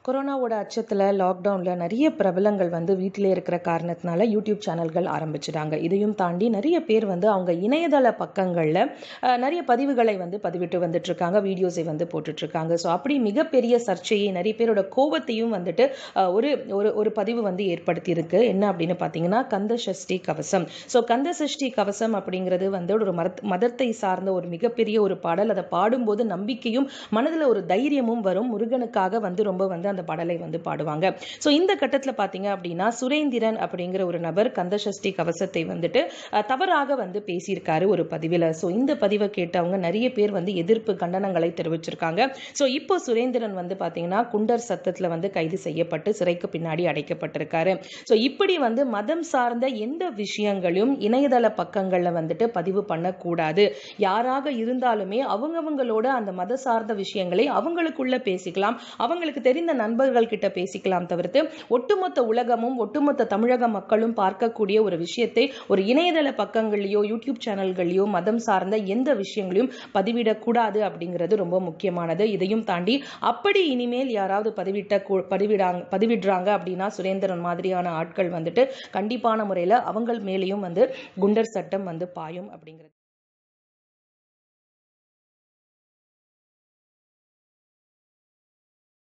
கொரோனாவோட அச்சத்தில் லாக்டவுனில் நிறைய பிரபலங்கள் வந்து வீட்டிலே இருக்கிற காரணத்தினால யூடியூப் சேனல்கள் ஆரம்பிச்சிட்டாங்க இதையும் தாண்டி நிறைய பேர் வந்து அவங்க இணையதள பக்கங்களில் அஹ், நிறைய பதிவுகளை வந்து பதிவிட்டு வந்துட்டு இருக்காங்க வீடியோஸை வந்து போட்டுட்டு இருக்காங்க ஸோ அப்படி மிகப்பெரிய சர்ச்சையை நிறைய பேரோட கோபத்தையும் வந்துட்டு அஹ், ஒரு ஒரு ஒரு பதிவு வந்து ஏற்படுத்தி இருக்கு என்ன அப்படின்னு பார்த்தீங்கன்னா கந்த சஷ்டி கவசம் ஸோ கந்த சஷ்டி கவசம் அப்படிங்கிறது வந்து ஒரு மரத் மதத்தை சார்ந்த ஒரு மிகப்பெரிய ஒரு பாடல் அதை பாடும்போது நம்பிக்கையும் மனதில் ஒரு தைரியமும் வரும் முருகனுக்காக வந்து ரொம்ப வந்து அந்த பாடலை வந்து பாடுவாங்க ஸோ இந்த கட்டத்தில் பார்த்தீங்க அப்படின்னா சுரேந்திரன் அப்படிங்கிற ஒரு நபர் கந்தசஷ்டி கவசத்தை வந்துட்டு அஹ், தவறாக வந்து பேசியிருக்காரு ஒரு பதிவில் ஸோ இந்த பதிவை கேட்டவங்க நிறைய பேர் வந்து எதிர்ப்பு கண்டனங்களை தெரிவிச்சிருக்காங்க ஸோ இப்போ சுரேந்திரன் வந்து பார்த்தீங்கன்னா குண்டர் சத்தத்தில் வந்து கைது செய்யப்பட்டு சிறைக்கு பின்னாடி அடைக்கப்பட்டிருக்காரு ஸோ இப்படி வந்து மதம் சார்ந்த எந்த விஷயங்களையும் இணையதள பக்கங்களில் வந்துட்டு பதிவு பண்ணக்கூடாது யாராக இருந்தாலுமே அவங்கவங்களோட அந்த மத சார்ந்த விஷயங்களை அவங்களுக்குள்ள பேசிக்கலாம் அவங்களுக்கு தெரிந்த நண்பர்கள் கிட்ட பேசிக்கலாம் தவிர்த்து ஒட்டுமொத்த உலகமும் ஒட்டுமொத்த தமிழக மக்களும் பார்க்கக்கூடிய ஒரு விஷயத்தை ஒரு இணையதள பக்கங்கள்லயோ யூடியூப் சேனல்கள்லயோ மதம் சார்ந்த எந்த விஷயங்களையும் பதிவிடக்கூடாது அப்படிங்கிறது ரொம்ப முக்கியமானது இதையும் தாண்டி அப்படி இனிமேல் யாராவது பதிவிட்ட கூ- பதிவிடாங்க பதிவிடுறாங்க அப்படின்னா சுரேந்திரன் மாதிரியான ஆட்கள் வந்துட்டு கண்டிப்பான முறையில் அவங்கள் மேலேயும் வந்து குண்டர் சட்டம் வந்து பாயும் அப்படிங்கிறது